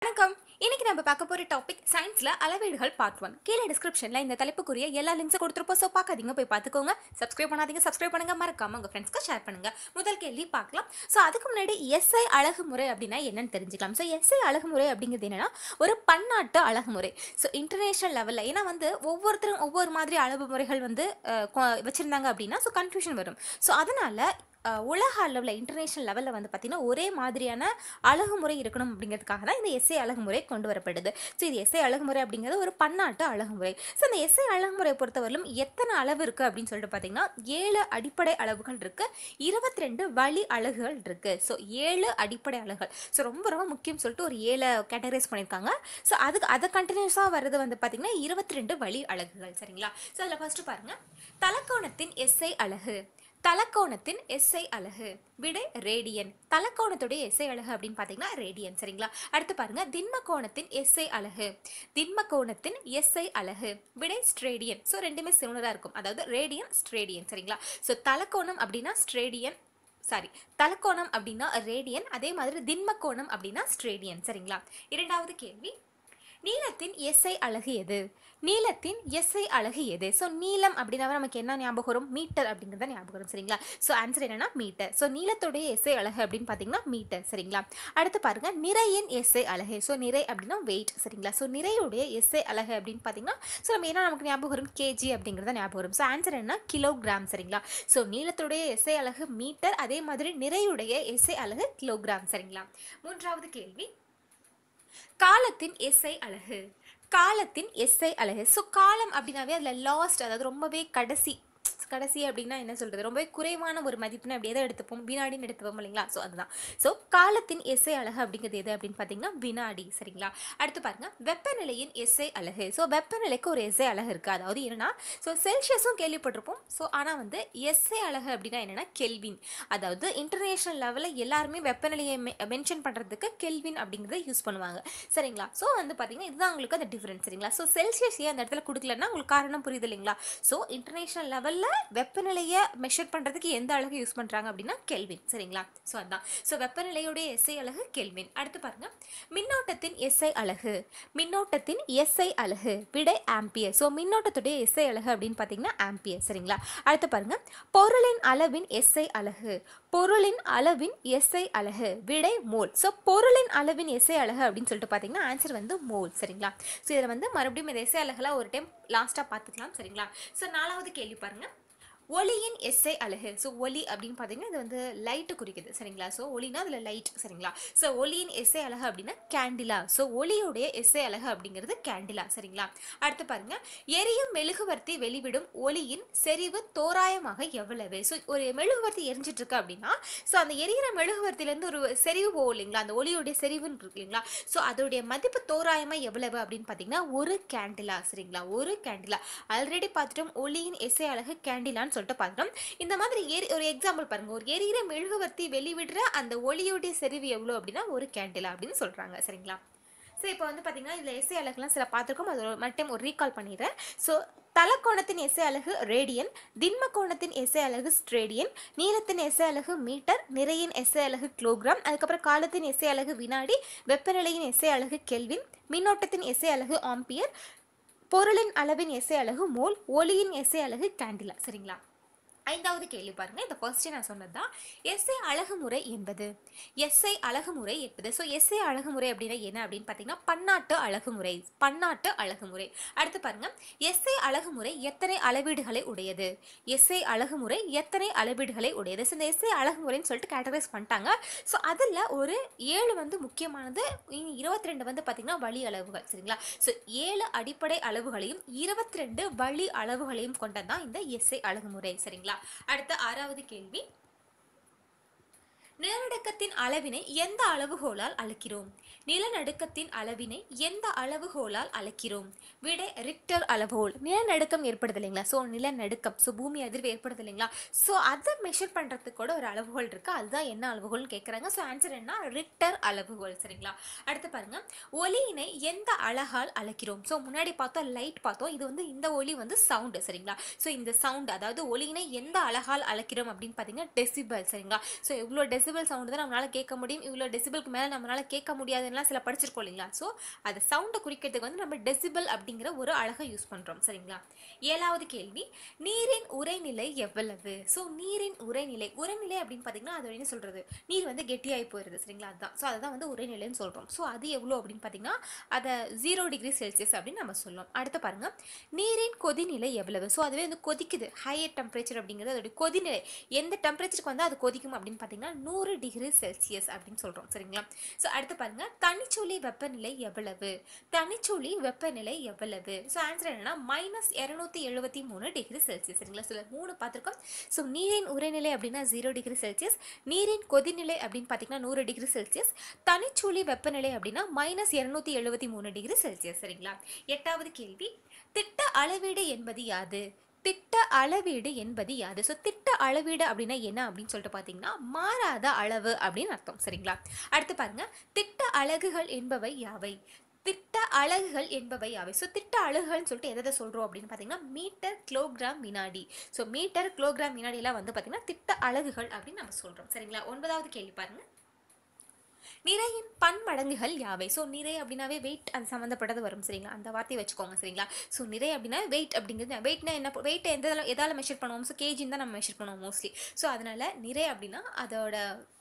வணக்கம் இன்னைக்கு நம்ம பார்க்க போற டாபிக் சயின்ஸ்ல அளவீடுகள் பார்ட் ஒன் கீழே டிஸ்கிரிப்ஷன்ல இந்த தலைப்புக்குரிய எல்லா லிங்க்ஸும் கொடுத்துருப்போம் ஸோ பார்க்காதீங்க போய் பார்த்துக்கோங்க சப்ஸ்கிரைப் பண்ணாதீங்க சப்ஸ்கிரைப் பண்ணுங்க மறக்காம உங்க ஃப்ரெண்ட்ஸ்க்கு ஷேர் பண்ணுங்க முதல் கேள்வி பார்க்கலாம் ஸோ அதுக்கு முன்னாடி எஸ்ஐ அழகுமுறை அப்படின்னா என்னன்னு தெரிஞ்சுக்கலாம் ஸோ எஸ்ஐ அழகுமுறை அப்படிங்கிறது என்னன்னா ஒரு பன்னாட்டு அழகுமுறை ஸோ இன்டர்நேஷனல் லெவலில் ஏன்னா வந்து ஒவ்வொருத்தரும் ஒவ்வொரு மாதிரி அளவு முறைகள் வந்து அஹ், கொ- வச்சிருந்தாங்க அப்படின்னா ஸோ கன்ஃபியூஷன் வரும் ஸோ அதனால அஹ், உலக அளவில் இன்டர்நேஷனல் லெவலில் வந்து பார்த்திங்கன்னா ஒரே மாதிரியான அழகுமுறை இருக்கணும் அப்படிங்கிறதுக்காக தான் இந்த எஸ்ஐ அழகுமுறை கொண்டு வரப்படுது ஸோ இது எஸ்ஐ அழகுமுறை அப்படிங்கிறது ஒரு பன்னாட்டு அழகுமுறை ஸோ இந்த எஸ்ஐ அழகுமுறையை பொறுத்தவரையிலும் எத்தனை அளவு இருக்குது அப்படின்னு சொல்லிட்டு பார்த்தீங்கன்னா ஏழு அடிப்படை அளவுகள் இருக்குது இருபத்தி ரெண்டு வழி அலகுகள் இருக்குது ஸோ ஏழு அடிப்படை அலகுகள் ஸோ ரொம்ப ரொம்ப முக்கியம் சொல்லிட்டு ஒரு ஏழை கேட்டகரைஸ் பண்ணியிருக்காங்க ஸோ அதுக்கு அதை கண்டினியூஸாக வர்றது வந்து பார்த்திங்கன்னா இருபத்தி ரெண்டு வழி அலகுகள் சரிங்களா ஸோ அதில் ஃபஸ்ட்டு பாருங்கள் தலக்கோணத்தின் எஸ்ஐ அலகு தலக்கோணத்தின் எஸ்ஐ அலகு விடை ரேடியன் தலக்கோணத்துடைய எஸ்ஐ அலகு அப்படின்னு பார்த்தீங்கன்னா ரேடியன் சரிங்களா அடுத்து பாருங்க திண்ம கோணத்தின் எஸ்ஐ அலகு திண்ம கோணத்தின் எஸ்ஐ அலகு விடை ஸ்ட்ரேடியன் ஸோ ரெண்டுமே சிமிலராக இருக்கும் அதாவது ரேடியன் ஸ்ட்ரேடியன் சரிங்களா ஸோ தலக்கோணம் அப்படின்னா ஸ்ட்ரேடியன் சாரி தலக்கோணம் அப்படின்னா ரேடியன் அதே மாதிரி திண்ம கோணம் அப்படின்னா ஸ்ட்ரேடியன் சரிங்களா இரண்டாவது கேள்வி நீளத்தின் எஸ்ஐ அலகு எது நீளத்தின் எஸ்ஐ அலகு எது ஸோ நீளம் அப்படின்னா நமக்கு என்ன ஞாபகம் வரும் மீட்டர் அப்படிங்கிறத ஞாபகம் வரும் சரிங்களா ஸோ ஆன்சர் என்னன்னா மீட்டர் ஸோ நீளத்துடைய எஸ்ஐ அலகு அப்படின்னு பார்த்தீங்கன்னா மீட்டர் சரிங்களா அடுத்து பாருங்க நிறையின் எஸ்ஐ அலகு ஸோ நிறை அப்படின்னா வெயிட் சரிங்களா ஸோ நிறையுடைய எஸ்ஐ அலகு அப்படின்னு பார்த்தீங்கன்னா ஸோ நம்ம என்ன நமக்கு ஞாபகம் வரும் கேஜி அப்படிங்கிறத ஞாபகம் வரும் ஸோ ஆன்சர் என்ன கிலோகிராம் சரிங்களா ஸோ நீளத்துடைய எஸ்ஐ அலகு மீட்டர் அதே மாதிரி நிறையுடைய எஸ்ஐ அலகு கிலோகிராம் சரிங்களா மூன்றாவது கேள்வி காலத்தின் எஸ்ஐ அழகு காலத்தின் எஸ்ஐ அழகு ஸோ காலம் அப்படின்னாவே அதில் லாஸ்ட் அதாவது ரொம்பவே கடைசி கடைசி அப்படின்னா என்ன சொல்கிறது ரொம்பவே குறைவான ஒரு மதிப்புன்னு அப்படி எதை எடுத்துப்போம் வினாடின்னு எடுத்துப்போம் இல்லைங்களா ஸோ அதுதான் ஸோ காலத்தின் எஸ்ஐ அழகு அப்படிங்கிறது எது அப்படின்னு பார்த்தீங்கன்னா வினாடி சரிங்களா அடுத்து பாருங்க வெப்பநிலையின் எஸ்ஐ அழகு ஸோ வெப்பநிலைக்கு ஒரு எஸ்ஐ அழகு இருக்குது அதாவது என்னன்னா ஸோ செல்சியஸும் கேள்விப்பட்டிருப்போம் ஸோ ஆனால் வந்து எஸ்ஐ அழகு அப்படின்னா என்னன்னா கெல்வின் அதாவது இன்டர்நேஷனல் லெவலில் எல்லாருமே வெப்பநிலையை மென்ஷன் பண்ணுறதுக்கு கெல்வின் அப்படிங்கிறத யூஸ் பண்ணுவாங்க சரிங்களா ஸோ வந்து பார்த்தீங்கன்னா இதுதான் உங்களுக்கு அந்த டிஃப்ரென்ஸ் சரிங்களா ஸோ செல்சியஸ் ஏன் அந்த இடத்துல கொடுக்கலன்னா உங்களுக்கு காரணம் புரியுது இல்லைங்களா ஸோ இன்டர்நேஷனல் லெவலில் வெப்பநிலையை மெஷர் பண்ணுறதுக்கு எந்த அழகு யூஸ் பண்ணுறாங்க அப்படின்னா கெல்வின் சரிங்களா ஸோ அதான் ஸோ வெப்பநிலையுடைய எஸ்ஐ அலகு கெல்வின் அடுத்து பாருங்க மின்னோட்டத்தின் எஸ்ஐ அலகு மின்னோட்டத்தின் எஸ்ஐ அலகு விடை ஆம்பியர் ஸோ மின்னோட்டத்துடைய எஸ்ஐ அலகு அப்படின்னு பார்த்தீங்கன்னா ஆம்பியர் சரிங்களா அடுத்து பாருங்க பொருளின் அளவின் எஸ்ஐ அலகு பொருளின் அளவின் எஸ்ஐ அலகு விடை மோல் ஸோ பொருளின் அளவின் எஸ்ஐ அலகு அப்படின்னு சொல்லிட்டு பார்த்தீங்கன்னா ஆன்சர் வந்து மோல் சரிங்களா ஸோ இதில் வந்து மறுபடியும் இந்த எஸ்ஐ அலகுலாம் ஒரு டைம் லாஸ்ட்டாக பார்த்துக்கலாம் சரிங்களா ஸோ நாலாவது கேள்வி பாருங்க ஒளியின் எஸ்ஐ அலகு ஸோ ஒளி அப்படின்னு பார்த்தீங்கன்னா இது வந்து லைட்டு குறிக்குது சரிங்களா ஸோ ஒளினா அதில் லைட் சரிங்களா ஸோ ஒளியின் எஸ்ஐ அலகு அப்படின்னா கேண்டிலா ஸோ ஒளியுடைய எஸ்ஐ அலகு அப்படிங்கிறது கேண்டிலா சரிங்களா அடுத்து பாருங்க எரியும் மெழுகுவர்த்தி வெளிவிடும் ஒளியின் செறிவு தோராயமாக எவ்வளவு ஸோ ஒரு மெழுகுவர்த்தி எரிஞ்சிட்டு இருக்கு அப்படின்னா ஸோ அந்த எரியிற மெழுகுவர்த்திலேருந்து ஒரு செறிவு போகும் இல்லைங்களா அந்த ஒளியுடைய செறிவுன்னு இருக்கு இல்லைங்களா ஸோ அதோடைய மதிப்பு தோராயமாக எவ்வளவு அப்படின்னு பார்த்தீங்கன்னா ஒரு கேண்டிலா சரிங்களா ஒரு கேண்டிலா ஆல்ரெடி பார்த்துட்டோம் ஒளியின் எஸ்ஐ அலகு கேண்டிலான்னு சொல்லிட்டு பார்த்துட்டோம் இந்த மாதிரி எரி ஒரு எக்ஸாம்பிள் பாருங்க ஒரு எரியிற மெழுகுவர்த்தி வெளிவிடுற அந்த ஒளியுடைய செறிவு எவ்வளோ அப்படின்னா ஒரு கேண்டிலா அப்படின்னு சொல்றாங்க சரிங்களா ஸோ இப்போ வந்து பார்த்தீங்கன்னா இதில் எஸ்ஐ அலகுலாம் சில பார்த்துருக்கோம் அது ஒரு மட்டும் ஒரு ரீகால் பண்ணிடுறேன் ஸோ தலக்கோணத்தின் எஸ்ஐ அலகு ரேடியன் திண்ம கோணத்தின் எஸ்ஐ அலகு ஸ்ட்ரேடியன் நீளத்தின் எஸ்ஐ அலகு மீட்டர் நிறையின் எஸ்ஐ அலகு கிலோகிராம் அதுக்கப்புறம் காலத்தின் எஸ்ஐ அலகு வினாடி வெப்பநிலையின் எஸ்ஐ அலகு கெல்வின் மின்னோட்டத்தின் எஸ்ஐ அலகு ஆம்பியர் பொருளின் அளவின் எஸ்ஐ அலகு மோல் ஒளியின் எஸ்ஐ அலகு கேண்டிலா சரிங்களா ஐந்தாவது கேள்வி பாருங்க இந்த ஃபர்ஸ்ட் நான் சொன்னது தான் எஸ்ஐ அழகுமுறை என்பது எஸ்ஐ அழகுமுறை என்பது ஸோ எஸ்ஐ அழகுமுறை அப்படின்னா என்ன அப்படின்னு பார்த்தீங்கன்னா பன்னாட்டு அழகுமுறை பன்னாட்டு அழகுமுறை அடுத்து பாருங்க எஸ்ஐ அழகுமுறை எத்தனை அளவீடுகளை உடையது எஸ்ஐ அழகுமுறை எத்தனை அளவீடுகளை உடையது ஸோ இந்த எஸ்ஐ அழகுமுறைன்னு சொல்லிட்டு கேட்டகரைஸ் பண்ணிட்டாங்க ஸோ அதில் ஒரு ஏழு வந்து முக்கியமானது இருபத்தி ரெண்டு வந்து பார்த்தீங்கன்னா வழி அளவுகள் சரிங்களா ஸோ ஏழு அடிப்படை அளவுகளையும் இருபத்தி ரெண்டு வழி அளவுகளையும் கொண்டதான் இந்த எஸ்ஐ அழகுமுறை சரிங்களா அடுத்த ஆறாவது கேள்வி நிலநடுக்கத்தின் அளவினை எந்த அளவுகோலால் அளக்கிறோம் நிலநடுக்கத்தின் அளவினை எந்த அளவுகோலால் அளக்கிறோம் விடை ரிக்டர் அளவுகோல் நிலநடுக்கம் ஏற்படுது இல்லைங்களா ஸோ நிலநடுக்கம் ஸோ பூமி அதிர்வு ஏற்படுது இல்லைங்களா ஸோ அதை மெஷர் பண்ணுறதுக்கு கூட ஒரு அளவுகோல் இருக்குது அதுதான் என்ன அளவுகோல்னு கேட்குறாங்க ஸோ ஆன்சர் என்ன ரிக்டர் அளவுகோல் சரிங்களா அடுத்து பாருங்க ஒலியினை எந்த அழகால் அளக்கிறோம் ஸோ முன்னாடி பார்த்தோம் லைட் பார்த்தோம் இது வந்து இந்த ஒலி வந்து சவுண்டு சரிங்களா ஸோ இந்த சவுண்ட் அதாவது ஒலியினை எந்த அழகால் அளக்கிறோம் அப்படின்னு பார்த்தீங்கன்னா டெசிபல் சரிங்களா ஸோ எவ்வளோ டெசிபல் டெசிபிள் சவுண்டு தான் நம்மளால் கேட்க முடியும் இவ்வளோ டெசிபிளுக்கு மேலே நம்மளால் கேட்க முடியாதுன்னா சில படிச்சிருக்கோம் இல்லைங்களா ஸோ அது சவுண்டை குறிக்கிறதுக்கு வந்து நம்ம டெசிபிள் அப்படிங்கிற ஒரு அழகை யூஸ் பண்ணுறோம் சரிங்களா ஏழாவது கேள்வி நீரின் உரைநிலை எவ்வளவு ஸோ நீரின் உரைநிலை உரைநிலை அப்படின்னு பார்த்தீங்கன்னா அது என்ன சொல்கிறது நீர் வந்து கெட்டியாகி போயிடுது சரிங்களா அதுதான் ஸோ அதுதான் வந்து உரைநிலைன்னு சொல்கிறோம் ஸோ அது எவ்வளோ அப்படின்னு பார்த்தீங்கன்னா அதை ஜீரோ டிகிரி செல்சியஸ் அப்படின்னு நம்ம சொல்லலாம் அடுத்து பாருங்கள் நீரின் கொதிநிலை எவ்வளவு ஸோ அதுவே வந்து கொதிக்குது ஹையர் டெம்பரேச்சர் அப்படிங்கிறது அதோடைய கொதிநிலை எந்த டெம்பரேச்சருக்கு வந்து அது கொதிக்கும் அப்படின்னு பார்த்தீங்கன்னா நூறு டிகிரி செல்சியஸ் அப்படின்னு சொல்கிறோம் சரிங்களா ஸோ அடுத்து பாருங்கள் தனிச்சூழி வெப்பநிலை எவ்வளவு தனிச்சூழி வெப்பநிலை எவ்வளவு ஸோ ஆன்சர் என்னன்னா மைனஸ் இரநூத்தி எழுபத்தி மூணு டிகிரி செல்சியஸ் சரிங்களா சில மூணு பார்த்துருக்கோம் ஸோ நீரின் உரைநிலை அப்படின்னா ஜீரோ டிகிரி செல்சியஸ் நீரின் கொதிநிலை அப்படின்னு பார்த்தீங்கன்னா நூறு டிகிரி செல்சியஸ் தனிச்சூழி வெப்பநிலை அப்படின்னா மைனஸ் இரநூத்தி எழுபத்தி மூணு டிகிரி செல்சியஸ் சரிங்களா எட்டாவது கேள்வி திட்ட அளவீடு என்பது யாது திட்ட அளவீடு என்பது யாது ஸோ திட்ட அளவீடு அப்படின்னா என்ன அப்படின்னு சொல்லிட்டு பார்த்தீங்கன்னா மாறாத அளவு அப்படின்னு அர்த்தம் சரிங்களா அடுத்து பாருங்க திட்ட அலகுகள் என்பவை யாவை திட்ட அலகுகள் என்பவை யாவை ஸோ திட்ட அலகுகள்னு சொல்லிட்டு எதை எதை சொல்கிறோம் அப்படின்னு பார்த்தீங்கன்னா மீட்டர் கிலோகிராம் வினாடி ஸோ மீட்டர் கிலோகிராம் வினாடியெல்லாம் வந்து பார்த்தீங்கன்னா திட்ட அலகுகள் அப்படின்னு நம்ம சொல்கிறோம் சரிங்களா ஒன்பதாவது கேள்வி பாருங்க நிறையின் பன்மடங்குகள் யாவை ஸோ நிறை அப்படின்னாவே வெயிட் அது சம்மந்தப்பட்டது வரும் சரிங்களா அந்த வார்த்தையை வச்சுக்கோங்க சரிங்களா ஸோ நிறை அப்படின்னா வெயிட் அப்படிங்கிறது வெயிட்னா என்ன வெயிட் எந்த எதால் மெஷர் பண்ணுவோம் ஸோ கேஜின்னு தான் நம்ம மெஷர் பண்ணுவோம் மோஸ்ட்லி ஸோ அதனால நிறை அப்படின்னா அதோட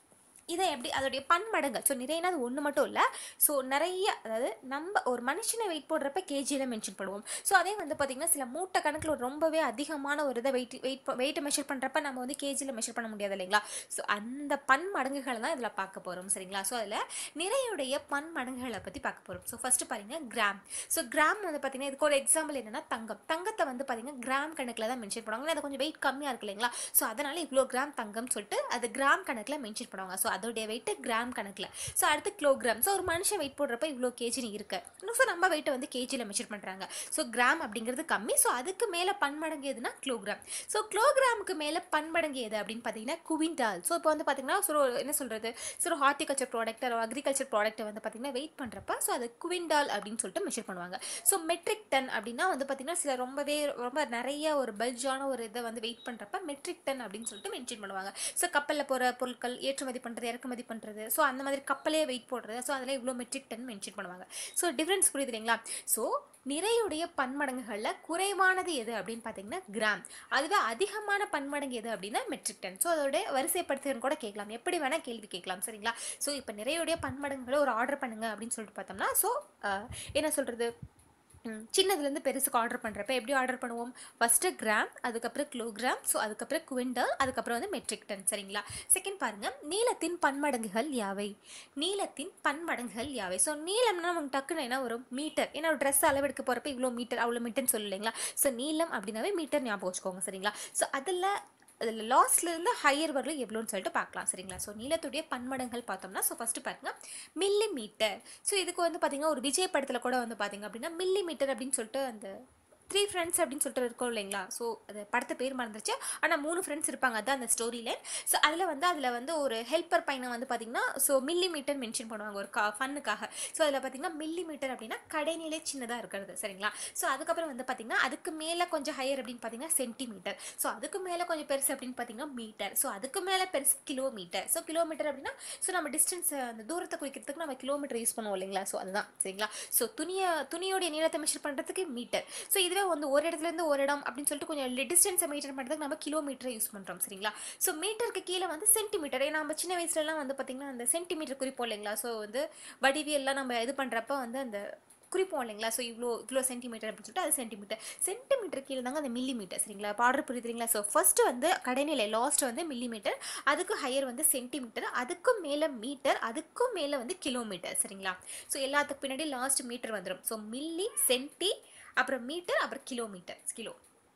இதை எப்படி அதோடைய பன்மடங்கள் ஸோ நிறையனா அது ஒன்று மட்டும் இல்லை ஸோ நிறைய அதாவது நம்ம ஒரு மனுஷனை வெயிட் போடுறப்ப கேஜியில் மென்ஷன் பண்ணுவோம் ஸோ அதே வந்து பார்த்திங்கன்னா சில மூட்டை கணக்கில் ஒரு ரொம்பவே அதிகமான ஒரு இதை வெயிட் வெயிட் வெயிட்டை மெஷர் பண்ணுறப்ப நம்ம வந்து கேஜியில் மெஷர் பண்ண முடியாது இல்லைங்களா ஸோ அந்த பன்மடங்குகளை தான் இதில் பார்க்க போகிறோம் சரிங்களா ஸோ அதில் நிறையுடைய பன்மடங்குகளை பற்றி பார்க்க போகிறோம் ஸோ ஃபஸ்ட்டு பாருங்க கிராம் ஸோ கிராம் வந்து பார்த்திங்கன்னா இதுக்கு ஒரு எக்ஸாம்பிள் என்னென்னா தங்கம் தங்கத்தை வந்து பார்த்திங்கன்னா கிராம் கணக்கில் தான் மென்ஷன் பண்ணுவாங்க அது கொஞ்சம் வெயிட் கம்மியாக இருக்கு இல்லைங்களா ஸோ அதனால் இவ்வளோ கிராம் தங்கம்னு சொல்லிட்டு அது கிராம் கணக்கில் மென்ஷன் பண்ணுவாங்க ஸோ அதோடைய வெயிட்டு கிராம் கணக்கில் ஸோ அடுத்து கிலோகிராம் ஸோ ஒரு மனுஷன் வெயிட் போடுறப்ப இவ்வளோ கேஜினு இருக்கு ஸோ நம்ம வெயிட்டை வந்து கேஜியில் மெஷர் பண்ணுறாங்க ஸோ கிராம் அப்படிங்கிறது கம்மி ஸோ அதுக்கு மேலே பன்மடங்கு எதுனா கிலோகிராம் ஸோ கிலோகிராமுக்கு மேலே பன்மடங்கு எது அப்படின்னு பார்த்தீங்கன்னா குவிண்டால் ஸோ இப்போ வந்து பார்த்தீங்கன்னா ஸோ என்ன சொல்கிறது ஸோ ஒரு ஹார்டிகல்ச்சர் ப்ராடக்ட் அக்ரிகல்ச்சர் ப்ராடக்ட்டை வந்து பார்த்தீங்கன்னா வெயிட் பண்ணுறப்ப ஸோ அது குவிண்டால் அப்படின்னு சொல்லிட்டு மெஷர் பண்ணுவாங்க ஸோ மெட்ரிக் டன் அப்படின்னா வந்து பார்த்தீங்கன்னா சில ரொம்பவே ரொம்ப நிறைய ஒரு பல்ஜான ஒரு இதை வந்து வெயிட் பண்ணுறப்ப மெட்ரிக் டன் அப்படின்னு சொல்லிட்டு மென்ஷன் பண்ணுவாங்க ஸோ கப்பலில் போகிற பொருட்கள் ஏற்றுமதி பண்ணுறது இறக்குமதி பண்ணுறது ஸோ அந்த மாதிரி கப்பலே வெயிட் போடுறது ஸோ அதில் இவ்வளோ மெட்ரிக் டன் மென்ஷன் பண்ணுவாங்க ஸோ டிஃப்ரென்ஸ் புரியுது இல்லைங்களா ஸோ நிறையுடைய பன்மடங்குகளில் குறைவானது எது அப்படின்னு பார்த்தீங்கன்னா கிராம் அதுவே அதிகமான பன்மடங்கு எது அப்படின்னா மெட்ரிக் டன் ஸோ அதோட வரிசைப்படுத்துகிறன்னு கூட கேட்கலாம் எப்படி வேணால் கேள்வி கேட்கலாம் சரிங்களா ஸோ இப்போ நிறையுடைய பன்மடங்குகளை ஒரு ஆர்டர் பண்ணுங்க அப்படின்னு சொல்லிட்டு பார்த்தோம்னா ஸோ என்ன சொல்கிறது சின்னதுலேருந்து பெருசுக்கு ஆர்டர் பண்ணுறப்ப எப்படி ஆர்டர் பண்ணுவோம் ஃபஸ்ட்டு கிராம் அதுக்கப்புறம் கிலோகிராம் ஸோ அதுக்கப்புறம் குவிண்டல் அதுக்கப்புறம் வந்து மெட்ரிக் டன் சரிங்களா செகண்ட் பாருங்கள் நீளத்தின் பன்மடங்குகள் யாவை நீளத்தின் பன்மடங்குகள் யாவை ஸோ நீளம்னா நமக்கு டக்குன்னு என்ன வரும் மீட்டர் ஏன்னா ஒரு ட்ரெஸ் அளவெடுக்க போகிறப்ப இவ்வளோ மீட்டர் அவ்வளோ மீட்டர்னு சொல்லலைங்களா ஸோ நீளம் அப்படின்னாவே மீட்டர் ஞாபகம் வச்சுக்கோங்க சரிங்களா ஸோ அதில் அதில் லாஸ்ட்லேருந்து ஹையர் வரலும் எவ்வளோன்னு சொல்லிட்டு பார்க்கலாம் சரிங்களா ஸோ நீளத்துடைய பன்மடங்கள் பார்த்தோம்னா ஸோ ஃபஸ்ட்டு பாருங்கள் மில்லி மீட்டர் ஸோ இதுக்கு வந்து பார்த்திங்கன்னா ஒரு விஜய் படத்தில் கூட வந்து பார்த்திங்க அப்படின்னா மில்லி மீட்டர் அப்படின்னு சொல்லிட்டு அந்த த்ரீ ஃப்ரெண்ட்ஸ் அப்படின்னு சொல்லிட்டு இருக்கோம் இல்லைங்களா ஸோ அது படத்து பேர் மறந்துருச்சு ஆனால் மூணு ஃப்ரெண்ட்ஸ் இருப்பாங்க அதுதான் அந்த ஸ்டோரி லைன் ஸோ அதில் வந்து அதில் வந்து ஒரு ஹெல்ப்பர் பையனை வந்து பார்த்திங்கன்னா ஸோ மில்லி மீட்டர் மென்ஷன் பண்ணுவாங்க ஒரு கா ஃபன்னுக்காக ஸோ அதில் பார்த்திங்கன்னா மில்லி மீட்டர் அப்படின்னா கடைநிலை சின்னதாக இருக்கிறது சரிங்களா ஸோ அதுக்கப்புறம் வந்து பார்த்திங்கன்னா அதுக்கு மேலே கொஞ்சம் ஹையர் அப்படின்னு பார்த்தீங்கன்னா சென்டிமீட்டர் ஸோ அதுக்கு மேலே கொஞ்சம் பெருசு அப்படின்னு பார்த்தீங்கன்னா மீட்டர் ஸோ அதுக்கு மேலே பெருசு கிலோமீட்டர் ஸோ கிலோமீட்டர் அப்படின்னா ஸோ நம்ம டிஸ்டன்ஸ் அந்த தூரத்தை குறிக்கிறதுக்கு நம்ம கிலோமீட்டர் யூஸ் பண்ணுவோம் இல்லைங்களா ஸோ அதுதான் சரிங்களா ஸோ துணியை துணியோடைய நீளத்தை மெஷர் பண்ணுறதுக்கு மீட்டர் ஸோ இதுவே வந்து ஒரு இடத்துல இருந்து ஒரு இடம் அப்படின்னு சொல்லிட்டு கொஞ்சம் டிஸ்டன்ஸை மெயின்டைன் பண்ணுறதுக்கு நம்ம கிலோமீட்டரை யூஸ் பண்ணுறோம் சரிங்களா ஸோ மீட்டருக்கு கீழே வந்து சென்டிமீட்டர் ஏன்னா நம்ம சின்ன வயசுலலாம் வந்து பார்த்திங்கன்னா அந்த சென்டிமீட்டர் குறிப்போம் இல்லைங்களா ஸோ வந்து வடிவியெல்லாம் நம்ம இது பண்ணுறப்ப வந்து அந்த குறிப்போம் இல்லைங்களா ஸோ இவ்வளோ இவ்வளோ சென்டிமீட்டர் அப்படின்னு சொல்லிட்டு அது சென்டிமீட்டர் சென்டிமீட்டர் கீழே தாங்க அந்த மில்லி மீட்டர் சரிங்களா பார்டர் புரியுதுங்களா ஸோ ஃபஸ்ட்டு வந்து கடைநிலை லாஸ்ட் வந்து மில்லி மீட்டர் அதுக்கு ஹையர் வந்து சென்டிமீட்டர் அதுக்கும் மேலே மீட்டர் அதுக்கும் மேலே வந்து கிலோமீட்டர் சரிங்களா ஸோ எல்லாத்துக்கு பின்னாடி லாஸ்ட் மீட்டர் வந்துடும் ஸோ மில்லி சென்டி அப்புறம் மீட்டர் அப்புறம் கிலோமீட்டர் கிலோ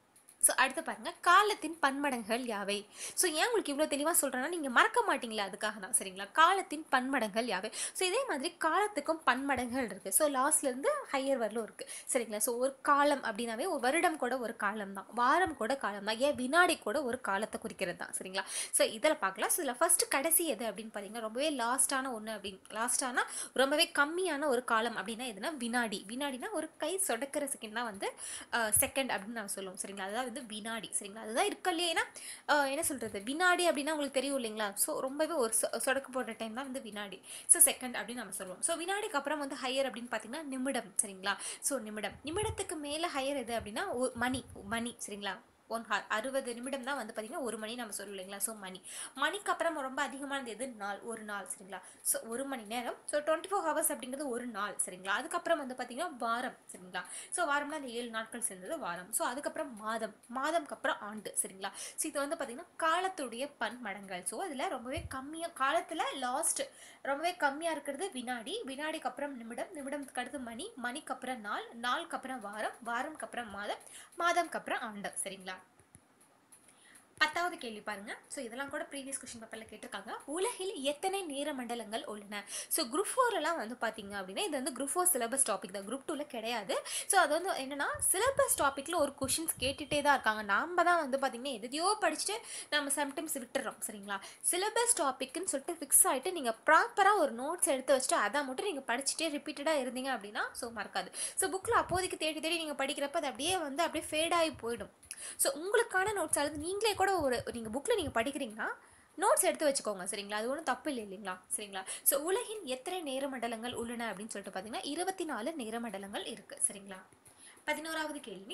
ஸோ அடுத்து பாருங்கள் காலத்தின் பன்மடங்குகள் யாவை ஸோ ஏன் உங்களுக்கு இவ்வளோ தெளிவாக சொல்கிறேன்னா நீங்கள் மறக்க மாட்டீங்களா அதுக்காக தான் சரிங்களா காலத்தின் பன்மடங்குகள் யாவை ஸோ இதே மாதிரி காலத்துக்கும் பன்மடங்குகள் இருக்குது ஸோ லாஸ்ட்லேருந்து ஹையர் வரலும் இருக்குது சரிங்களா ஸோ ஒரு காலம் அப்படின்னாவே ஒரு வருடம் கூட ஒரு காலம் தான் வாரம் கூட காலம் தான் ஏன் வினாடி கூட ஒரு காலத்தை குறிக்கிறது தான் சரிங்களா ஸோ இதில் பார்க்கலாம் ஸோ இதில் ஃபஸ்ட்டு கடைசி எது அப்படின்னு பார்த்தீங்கன்னா ரொம்பவே லாஸ்ட்டான ஒன்று அப்படின்னு லாஸ்ட்டானா ரொம்பவே கம்மியான ஒரு காலம் அப்படின்னா எதுனா வினாடி வினாடினா ஒரு கை சொடக்கிற செகண்ட் தான் வந்து செகண்ட் அப்படின்னு நம்ம சொல்லுவோம் சரிங்களா அதாவது வந்து வினாடி சரிங்களா அதுதான் இருக்கலையே ஏன்னா அஹ், என்ன சொல்கிறது வினாடி அப்படின்னா உங்களுக்கு தெரியும் இல்லைங்களா ஸோ ரொம்பவே ஒரு சொ- சொடக்கு போடுற டைம் தான் வந்து வினாடி ஸோ செகண்ட் அப்படின்னு நம்ம சொல்லுவோம் ஸோ வினாடிக்கு அப்புறம் வந்து ஹையர் அப்படின்னு பார்த்தீங்கன்னா நிமிடம் சரிங்களா ஸோ நிமிடம் நிமிடத்துக்கு மேலே ஹையர் எது அப்படின்னா ஒ- மணி மணி சரிங்களா ஒன் ஹார் அறுபது நிமிடம் தான் வந்து பார்த்தீங்கன்னா ஒரு மணி நம்ம சொல்லுவோம் இல்லைங்களா ஸோ மணி மணிக்கு அப்புறம் ரொம்ப அதிகமானது எது நாள் ஒரு நாள் சரிங்களா ஸோ ஒரு மணி நேரம் ஸோ டுவெண்ட்டி ஃபோர் ஹவர்ஸ் அப்படிங்கிறது ஒரு நாள் சரிங்களா அதுக்கப்புறம் வந்து பார்த்தீங்கன்னா வாரம் சரிங்களா ஸோ வாரம்னா அந்த ஏழு நாட்கள் சேர்ந்தது வாரம் ஸோ அதுக்கப்புறம் மாதம் மாதம்க்கு அப்புறம் ஆண்டு சரிங்களா ஸோ இது வந்து பார்த்தீங்கன்னா காலத்துடைய பன்மடங்கள் ஸோ அதில் ரொம்பவே கம்மியாக காலத்தில் லாஸ்ட் ரொம்பவே கம்மியாக இருக்கிறது வினாடி வினாடிக்கு அப்புறம் நிமிடம் நிமிடத்துக்கு அடுத்து மணி மணிக்கு அப்புறம் நாள் நாளுக்கு அப்புறம் வாரம் வாரம்க்கு அப்புறம் மாதம் மாதம்க்கு அப்புறம் ஆண்டு சரிங்களா பத்தாவது கேள்வி பாருங்க ஸோ இதெல்லாம் கூட ப்ரீவியஸ் கொஸ்டின் பேப்பரில் கேட்டிருக்காங்க உலகில் எத்தனை நேர மண்டலங்கள் உள்ளன ஸோ குரூப் ஃபோர்லாம் வந்து பார்த்தீங்க அப்படின்னா இது வந்து குரூப் ஃபோர் சிலபஸ் டாபிக் தான் குரூப் டூவில் கிடையாது ஸோ அது வந்து என்னன்னா சிலபஸ் டாப்பிக்கில் ஒரு கொஷின்ஸ் கேட்டுகிட்டே தான் இருக்காங்க நாம தான் வந்து பார்த்தீங்கன்னா எதையோ படிச்சுட்டு நம்ம சம்டைம்ஸ் விட்டுறோம் சரிங்களா சிலபஸ் டாபிக்னு சொல்லிட்டு ஃபிக்ஸ் ஆகிட்டு நீங்கள் ப்ராப்பராக ஒரு நோட்ஸ் எடுத்து வச்சுட்டு அதை மட்டும் நீங்கள் படிச்சுட்டே ரிப்பீட்டடாக இருந்தீங்க அப்படின்னா ஸோ மறக்காது ஸோ புக்கில் அப்போதைக்கு தேடி தேடி நீங்கள் படிக்கிறப்ப அது அப்படியே வந்து அப்படியே ஃபேட் ஆகி போயிடும் ஸோ உங்களுக்கான நோட்ஸ் அல்லது நீங்களே கூட ஒரு நீங்கள் புக்கில் நீங்கள் படிக்கிறீங்கன்னா நோட்ஸ் எடுத்து வச்சுக்கோங்க சரிங்களா அது ஒன்றும் தப்பு இல்லை இல்லைங்களா சரிங்களா ஸோ உலகின் எத்தனை நேர மண்டலங்கள் உள்ளன அப்படின்னு சொல்லிட்டு பார்த்தீங்கன்னா இருபத்தி நாலு நேர மண்டலங்கள் இருக்குது சரிங்களா பதினோராவது கேள்வி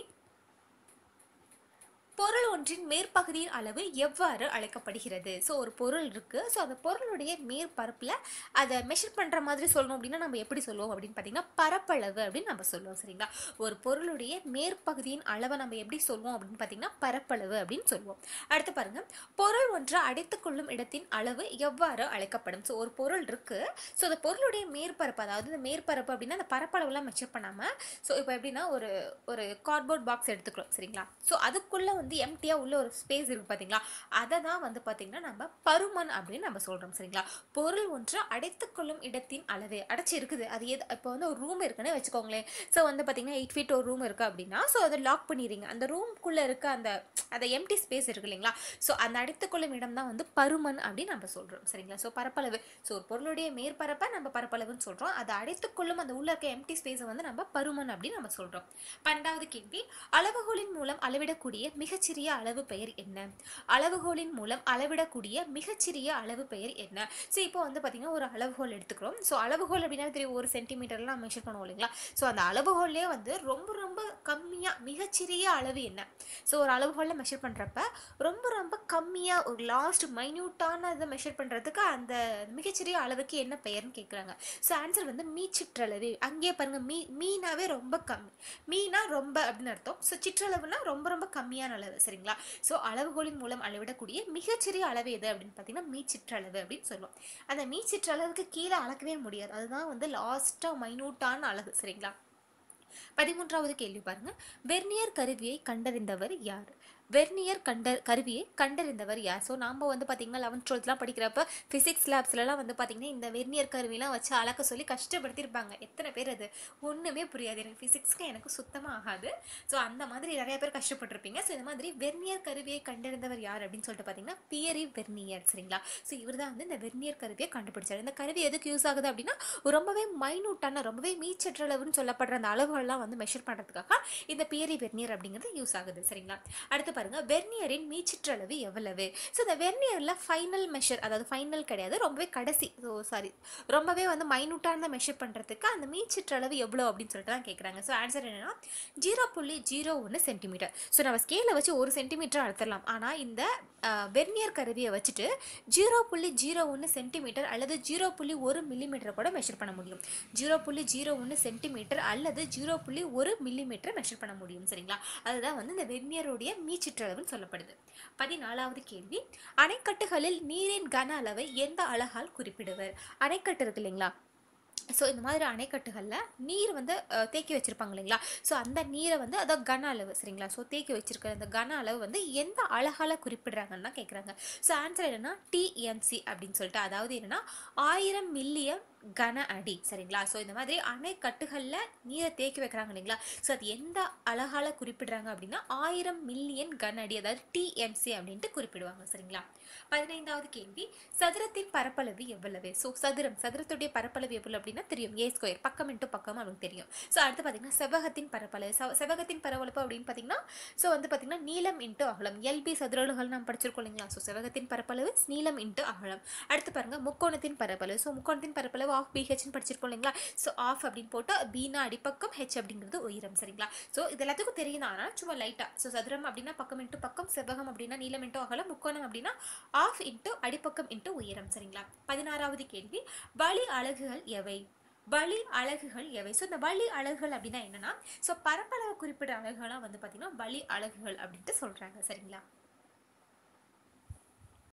பொருள் ஒன்றின் மேற்பகுதியின் அளவு எவ்வாறு அழைக்கப்படுகிறது ஸோ ஒரு பொருள் இருக்குது ஸோ அந்த பொருளுடைய மேற்பரப்பில் அதை மெஷர் பண்ணுற மாதிரி சொல்லணும் அப்படின்னா நம்ம எப்படி சொல்லுவோம் அப்படின்னு பார்த்தீங்கன்னா பரப்பளவு அப்படின்னு நம்ம சொல்லுவோம் சரிங்களா ஒரு பொருளுடைய மேற்பகுதியின் அளவை நம்ம எப்படி சொல்லுவோம் அப்படின்னு பார்த்தீங்கன்னா பரப்பளவு அப்படின்னு சொல்லுவோம் அடுத்து பாருங்க பொருள் ஒன்று அடைத்துக்கொள்ளும் இடத்தின் அளவு எவ்வாறு அழைக்கப்படும் ஸோ ஒரு பொருள் இருக்குது ஸோ அந்த பொருளுடைய மேற்பரப்பு அதாவது இந்த மேற்பரப்பு அப்படின்னா அந்த பரப்பளவுலாம் மெஷர் பண்ணாமல் ஸோ இப்போ எப்படின்னா ஒரு ஒரு கார்ட்போர்ட் பாக்ஸ் எடுத்துக்கிறோம் சரிங்களா ஸோ அதுக்குள்ளே வந்து எம்டியாக உள்ள ஒரு ஸ்பேஸ் இருக்குது பார்த்தீங்களா அதை தான் வந்து பார்த்திங்கன்னா நம்ம பருமன் அப்படின்னு நம்ம சொல்கிறோம் சரிங்களா பொருள் ஒன்று அடைத்துக்கொள்ளும் இடத்தின் அளவு அடைச்சி இருக்குது அது எது இப்போ வந்து ஒரு ரூம் இருக்குன்னு வச்சுக்கோங்களேன் ஸோ வந்து பார்த்திங்கன்னா எயிட் ஃபீட் ஒரு ரூம் இருக்குது அப்படின்னா ஸோ அதை லாக் பண்ணிடுறீங்க அந்த ரூம்குள்ளே இருக்க அந்த அந்த எம்டி ஸ்பேஸ் இருக்கு இல்லைங்களா ஸோ அந்த அடைத்துக்கொள்ளும் இடம் தான் வந்து பருமன் அப்படின்னு நம்ம சொல்கிறோம் சரிங்களா ஸோ பரப்பளவு ஸோ ஒரு பொருளுடைய மேற்பரப்பை நம்ம பரப்பளவுன்னு சொல்கிறோம் அதை அடைத்துக்கொள்ளும் அந்த உள்ள இருக்க எம்டி ஸ்பேஸை வந்து நம்ம பருமன் அப்படின்னு நம்ம சொல்கிறோம் பன்னெண்டாவது கேள்வி அளவுகோலின் மூலம் அளவிடக்கூடிய மிகச்சிறிய அளவு பெயர் என்ன அளவுகோலின் மூலம் அளவிடக்கூடிய மிகச்சிறிய அளவு பெயர் என்ன ஸோ இப்போ வந்து பார்த்திங்கன்னா ஒரு அளவுகோல் எடுத்துக்கிறோம் ஸோ அளவுகோல் அப்படின்னா தெரியும் ஒரு சென்டிமீட்டர்லாம் மெஷர் பண்ணுவோம் இல்லைங்களா ஸோ அந்த அளவுகோல்லே வந்து ரொம்ப ரொம்ப கம்மியாக மிகச்சிறிய அளவு என்ன ஸோ ஒரு அளவுகோலில் மெஷர் பண்ணுறப்ப ரொம்ப ரொம்ப கம்மியாக ஒரு லாஸ்ட் மைன்யூட்டான இதை மெஷர் பண்ணுறதுக்கு அந்த மிகச்சிறிய அளவுக்கு என்ன பெயர்னு கேட்குறாங்க ஸோ ஆன்சர் வந்து மீ சிற்றளவு அங்கேயே பாருங்கள் மீ மீனாவே ரொம்ப கம்மி மீனா ரொம்ப அப்படின்னு அர்த்தம் ஸோ சிற்றளவுனா ரொம்ப ரொம்ப கம்மியான அளவு சரிங்களா ஸோ அளவுகோலின் மூலம் அளவிடக்கூடிய மிகச்சிறிய அளவு எது அப்படின்னு பார்த்தீங்கன்னா மீ சிற்றளவு அப்படின்னு சொல்லுவோம் அந்த மீ சிற்றளவுக்கு கீழே அளக்கவே முடியாது அதுதான் வந்து லாஸ்ட்டாக மைனூட்டான அளவு சரிங்களா பதிமூன்றாவது கேள்வி பாருங்க வெர்னியர் கருவியை கண்டறிந்தவர் யார் வெர்னியர் கண்ட கருவியை கண்டறிந்தவர் யார் ஸோ நாம் வந்து பார்த்தீங்கன்னா லெவன்த் டுவெல்த்லாம் படிக்கிறப்ப ஃபிசிக்ஸ் லேப்ஸ்லலாம் வந்து பார்த்தீங்கன்னா இந்த வெர்னியர் கருவிலாம் வச்சு அளக்க சொல்லி கஷ்டப்படுத்தியிருப்பாங்க எத்தனை பேர் அது ஒன்றுமே புரியாது எனக்கு ஃபிசிக்ஸ்க்கு எனக்கு சுத்தமாக ஆகாது ஸோ அந்த மாதிரி நிறைய பேர் கஷ்டப்பட்டிருப்பீங்க ஸோ இந்த மாதிரி வெர்னியர் கருவியை கண்டறிந்தவர் யார் அப்படின்னு சொல்லிட்டு பார்த்தீங்கன்னா பியரி வெர்னியர் சரிங்களா ஸோ இவர் தான் வந்து இந்த வெர்னியர் கருவியை கண்டுபிடிச்சார் இந்த கருவி எதுக்கு யூஸ் ஆகுது அப்படின்னா ரொம்பவே மைனூட்டான ரொம்பவே மீச்சற்றளவுன்னு சொல்லப்படுற அந்த அளவுகள்லாம் வந்து மெஷர் பண்ணுறதுக்காக இந்த பியரி வெர்னியர் அப்படிங்கிறது யூஸ் ஆகுது சரிங்களா அடுத்து பாருங்க வெர்னியரின் மீச்சிற்றளவு எவ்வளவு ஸோ இந்த வெர்னியரில் ஃபைனல் மெஷர் அதாவது ஃபைனல் கிடையாது ரொம்பவே கடைசி ஸோ சாரி ரொம்பவே வந்து மைனூட்டான மெஷர் பண்ணுறதுக்கு அந்த மீச்சிற்றளவு எவ்வளோ அப்படின்னு சொல்லிட்டு தான் கேட்குறாங்க ஸோ ஆன்சர் என்னன்னா ஜீரோ புள்ளி ஜீரோ ஒன்று சென்டிமீட்டர் ஸோ நம்ம ஸ்கேலில் வச்சு ஒரு சென்டிமீட்டர் அழுத்தலாம் ஆனால் இந்த வெர்னியர் கருவியை வச்சுட்டு ஜீரோ புள்ளி ஜீரோ ஒன்று சென்டிமீட்டர் அல்லது ஜீரோ புள்ளி ஒரு மில்லிமீட்டர் கூட மெஷர் பண்ண முடியும் ஜீரோ புள்ளி ஜீரோ ஒன்று சென்டிமீட்டர் அல்லது ஜீரோ புள்ளி ஒரு மில்லிமீட்டர் மெஷர் பண்ண முடியும் சரிங்களா அதுதான் வந்து இந்த வெர்னியருடைய மீச்சிற்றளவுன்னு சொல்லப்படுது பதினாலாவது கேள்வி அணைக்கட்டுகளில் நீரின் கன அளவை எந்த அழகால் குறிப்பிடுவர் அணைக்கட்டு இருக்கு இல்லைங்களா ஸோ இந்த மாதிரி அணைக்கட்டுகளில் நீர் வந்து அஹ், தேக்கி வச்சுருப்பாங்க இல்லைங்களா ஸோ அந்த நீரை வந்து அதான் கன அளவு சரிங்களா ஸோ தேக்கி வச்சிருக்கிற அந்த கன அளவு வந்து எந்த அழகால் குறிப்பிடுறாங்கன்னு தான் கேட்குறாங்க ஸோ ஆன்சர் என்னன்னா டிஎம்சி அப்படின்னு சொல்லிட்டு அதாவது என்னன்னா ஆயிரம் மில்லியன் கன அடி சரிங்களா ஸோ இந்த மாதிரி அணைக்கட்டுகளில் நீரை தேக்கி வைக்கிறாங்க இல்லைங்களா ஸோ அது எந்த அழகால குறிப்பிடுறாங்க அப்படின்னா ஆயிரம் மில்லியன் கன அடி அதாவது டிஎம்சி அப்படின்ட்டு குறிப்பிடுவாங்க சரிங்களா பதினைந்தாவது கேள்வி சதுரத்தின் பரப்பளவு எவ்வளவு ஸோ சதுரம் சதுரத்துடைய பரப்பளவு எவ்வளவு அப்படின்னா தெரியும் ஏ ஸ்கொயர் பக்கம் இன்ட்டு பக்கம் அவங்களுக்கு தெரியும் ஸோ அடுத்து பார்த்தீங்கன்னா செவ்வகத்தின் பரப்பளவு செவ- செவ்வகத்தின் பரப்பளவு அப்படின்னு பார்த்தீங்கன்னா ஸோ வந்து பார்த்தீங்கன்னா நீளம் இன்ட்டு அகலம் எல்பி சதுரல்கள் நம்ம படிச்சிருக்கோம் இல்லைங்களா ஸோ செவ்வகத்தின் பரப்பளவு நீளம் இன்ட்டு அகலம் அடுத்து பாருங்க முக்கோணத்தின் பரப்பளவு ஸோ முக்கோணத்தின் பரப்பளவு ஆஃப் பிஹெச்னு படிச்சிருக்கோம் இல்லைங்களா ஸோ ஆஃப் அப்படின்னு போட்டால் பீனா அடிப்பக்கம் ஹெச் அப்படிங்கிறது உயரம் சரிங்களா ஸோ இது எல்லாத்துக்கும் தெரியும் தான் ஆனால் சும்மா லைட்டாக ஸோ சதுரம் அப்படின்னா பக்கம் இன்ட்டு பக்கம் செவ்வகம் அப்படின்னா நீளம் இன்ட்டு அகலம் முக்கோணம் அப்படின்னா ஆஃப் இன்ட்டு அடிப்பக்கம் இன்ட்டு உயரம் சரிங்களா பதினாறாவது கேள்வி வழி அலகுகள் எவை வழி அலகுகள் எவை ஸோ இந்த வழி அலகுகள் அப்படின்னா என்னன்னா ஸோ பரப்பளவு குறிப்பிட்ட அலகுகளாக வந்து பார்த்தீங்கன்னா வழி அலகுகள் அப்படின்ட்டு சொல்கிறாங்க சரிங்களா